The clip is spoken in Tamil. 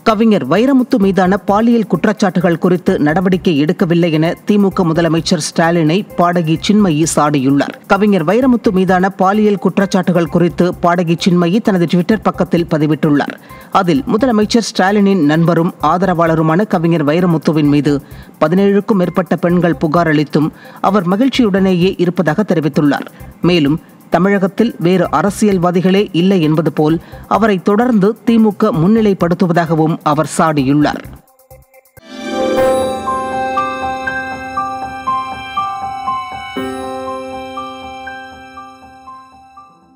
கவிஞர் வைரமுத்து மீதான பாலியல் குற்றச்சாட்டுகள் குறித்து நடவடிக்கை எடுக்கவில்லை என திமுக முதலமைச்சர் ஸ்டாலினை பாடகி சின்மயி சாடியுள்ளார் கவிஞர் வைரமுத்து மீதான பாலியல் குற்றச்சாட்டுகள் குறித்து பாடகி சின்மயி தனது டுவிட்டர் பக்கத்தில் பதிவிட்டுள்ளார் அதில் முதலமைச்சர் ஸ்டாலினின் நண்பரும் ஆதரவாளருமான கவிஞர் வைரமுத்துவின் மீது பதினேழுக்கும் மேற்பட்ட பெண்கள் புகார் அளித்தும் அவர் மகிழ்ச்சியுடனேயே இருப்பதாக தெரிவித்துள்ளார் மேலும் தமிழகத்தில் வேறு அரசியல்வாதிகளே இல்லை என்பது போல் அவரை தொடர்ந்து திமுக முன்னிலைப்படுத்துவதாகவும் அவர் சாடியுள்ளார்